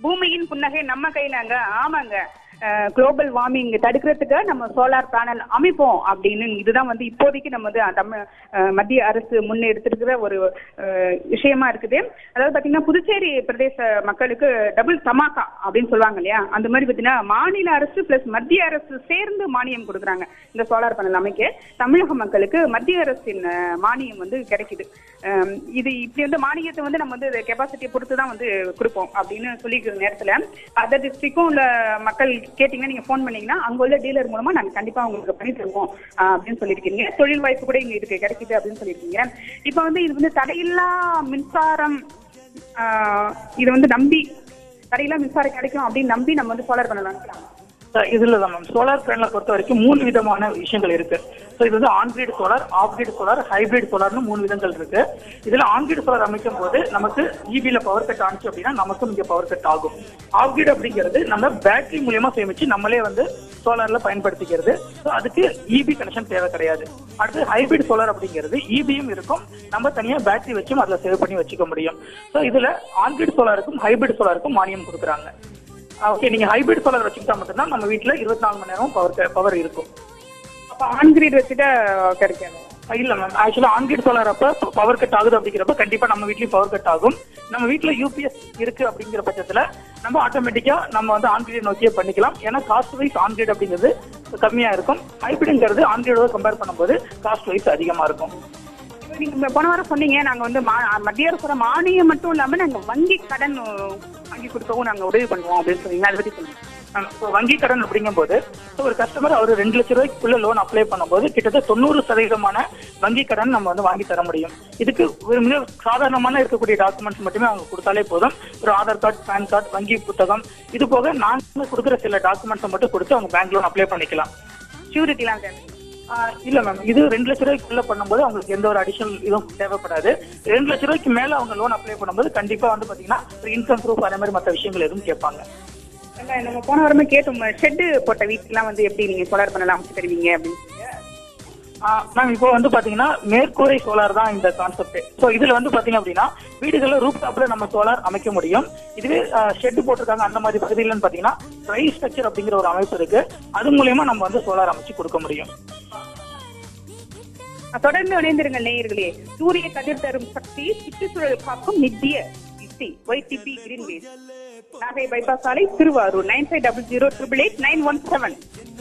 பூமியின் புன்னகை நம்ம கையிலாங்க ஆமாங்க குளோபல் வார்மிங் தடுக்கிறதுக்கு நம்ம சோலார் பேனல் அமைப்போம் அப்படின்னு இதுதான் வந்து இப்போதைக்கு நம்ம வந்து தமிழ் அஹ், மத்திய அரசு முன்னெடுத்திருக்கிற ஒரு அஹ், விஷயமா இருக்குது அதாவது பாத்தீங்கன்னா புதுச்சேரி பிரதேச மக்களுக்கு டபுள் தமாக்கா அப்படின்னு சொல்லுவாங்க இல்லையா அந்த மாதிரி பாத்தீங்கன்னா மாநில அரசு பிளஸ் மத்திய அரசு சேர்ந்து மானியம் கொடுக்குறாங்க இந்த சோலார் பேனல் அமைக்க தமிழக மக்களுக்கு மத்திய அரசின் அஹ், மானியம் வந்து கிடைக்குது அஹ், இது இப்படி வந்து மானியத்தை வந்து நம்ம வந்து கெப்பாசிட்டியை பொறுத்து தான் வந்து கொடுப்போம் அப்படின்னு சொல்லிக்கிற நேரத்துல அதர் டிஸ்ட்ரிக்டும் உள்ள மக்கள் கேட்டீங்கன்னா நீங்க ஃபோன் பண்ணீங்கன்னா அங்க உள்ள டீலர் மூலமா நாங்க கண்டிப்பா உங்களுக்கு பண்ணி தருவோம் அஹ், அப்படின்னு சொல்லியிருக்கீங்க தொழில் வாய்ப்பு கூட இங்க இதுக்கு கிடைக்குது அப்படின்னு சொல்லியிருக்கீங்க இப்போ வந்து இது வந்து தடையில்லா மின்சாரம் ஆஹ், இது வந்து நம்பி தடையில்லா மின்சாரம் கிடைக்கும் அப்படின்னு நம்பி நம்ம வந்து சோலார் பண்ணலாம் சார், இதுல தான் மேம் சோலார் பேனலை பொறுத்த வரைக்கும் மூணு விதமான விஷயங்கள் இருக்கு ஸோ இது வந்து on grid solar off grid solar hybrid சோலார்னு மூணு விதங்கள் இருக்கு இதுல ஆன்கிரிட் சோலார் அமைக்கும் போது நமக்கு இபில பவர் கட் ஆனிச்சு அப்படின்னா நமக்கும் இங்க பவர் கட் ஆகும் ஆஃப் கிரிட் அப்படிங்கிறது நம்ம பேட்டரி மூலியமா சேமிச்சு நம்மளே வந்து சோலார்ல பயன்படுத்திக்கிறது ஸோ அதுக்கு இபி கனெக்ஷன் தேவை கிடையாது அடுத்து ஹைபிரிட் சோலார் அப்படிங்கிறது இபியும் இருக்கும் நம்ம தனியா பேட்டரி வச்சும் அதுல சேவ் பண்ணி வச்சுக்க முடியும் ஸோ இதுல ஆன்கிரிட் சோலாருக்கும் ஹைபிரிட் சோலாருக்கும் மானியம் கொடுக்குறாங்க ஓகே நீங்க ஹைபிரிட் சோலார் வச்சுக்கிட்டா மட்டும்தான் நம்ம வீட்ல இருபத்தி நாலு மணி நேரம் பவர் பவர் இருக்கும் அப்ப ஆன்கிரீட் வச்சுட்டா கிடைக்காது இல்ல மேம் ஆக்சுவலா ஆன்கிரிட் சோலார் அப்ப பவர் கட் ஆகுது அப்படிங்கிறப்ப கண்டிப்பா நம்ம வீட்லயும் பவர் கட் ஆகும் நம்ம வீட்ல யூபிஎஸ் இருக்கு அப்படிங்கிற பட்சத்துல நம்ம ஆட்டோமேட்டிக்கா நம்ம வந்து ஆன்கிரிட் நோக்கியே பண்ணிக்கலாம் ஏன்னா காஸ்ட் வைஸ் ஆன்கிரிட் அப்படிங்கிறது கம்மியா இருக்கும் ஹைபிரிட்ங்கிறது ஆன்கிரிடோட கம்பேர் பண்ணும்போது காஸ்ட் வைஸ் அதிகமா இருக்கும் இப்ப நீங்க போன வாரம் சொன்னீங்க நாங்க வந்து மா- மத்திய அரசோட மானியம் மட்டும் இல்லாம நாங்க வங்கி கடன் வாங்கி கொடுக்கவும் நாங்க உதவி பண்ணுவோம் அப்படின்னு சொன்னீங்க அதை பத்தி சொல்லுங்க ஆமா, இப்போ வங்கி கடன் அப்படிங்கும்போது so ஒரு கஸ்டமர் அவர் ரெண்டு லட்ச ரூபாய்க்குள்ள லோன் அப்ளை பண்ணும்போது கிட்டத்தட்ட தொண்ணூறு சதவீதமான வங்கி கடன் நம்ம வந்து வாங்கி தர முடியும் இதுக்கு ஒரு மிக சாதாரணமான இருக்கக்கூடிய டாக்குமெண்ட்ஸ் மட்டுமே அவங்க கொடுத்தாலே போதும் ஒரு ஆதார் கார்டு பேன் கார்டு வங்கி புத்தகம் இது போக நாங்க கொடுக்குற சில டாக்குமெண்ட்ஸை மட்டும் கொடுத்து அவங்க பேங்க் லோன் அப்ளை பண்ணிக்கலாம் ஷூரிட்டிலாம் தேவை ஆஹ் இல்ல மேம் இது ரெண்டு லட்ச ரூபாய்க்குள்ள பண்ணும்போது அவங்களுக்கு எந்த ஒரு அடிஷனல் இதுவும் தேவைப்படாது ரெண்டு லட்ச ரூபாய்க்கு மேல அவங்க லோன் அப்ளை பண்ணும்போது கண்டிப்பா வந்து பாத்தீங்கன்னா இன்கம் ப்ரூஃப் அதே மாதிரி மற்ற விஷயங்கள் எதுவும் கேட்பாங்க இல்ல, நம்ம போன வாரமே கேட்டோம் ஷெட்டு போட்ட வீட்டுலாம் வந்து எப்படி நீங்க சோலார் பண்ணலாம் அமைச்சு தருவீங்க அப்படின்னு சொல்லி மேம் இப்போ வந்து பாத்தீங்கன்னா மேற்கூரை சோலார் தான் இந்த கான்செப்ட் ஸோ இதுல வந்து பாத்தீங்க அப்படின்னா வீடுகளில் ரூப் டாப்ல நம்ம சோலார் அமைக்க முடியும் இதுவே ஷெட் போட்டிருக்காங்க அந்த மாதிரி பகுதியிலன்னு பாத்தீங்கன்னா ட்ரை ஸ்ட்ரக்சர் அப்படிங்கிற ஒரு அமைப்பு இருக்கு அது மூலியமா நம்ம வந்து சோலார் அமைச்சு கொடுக்க முடியும் தொடர்ந்து இணைந்திருங்கள் நேயர்களே சூரிய கதிர் தரும் சக்தி சுற்றுச்சூழல் காக்கும் நித்திய இசை ஒய்டிபி கிரீன்வேஸ் நாகை பைபாஸ் சாலை Thiruvarur nine five double zero triple eight nine one seven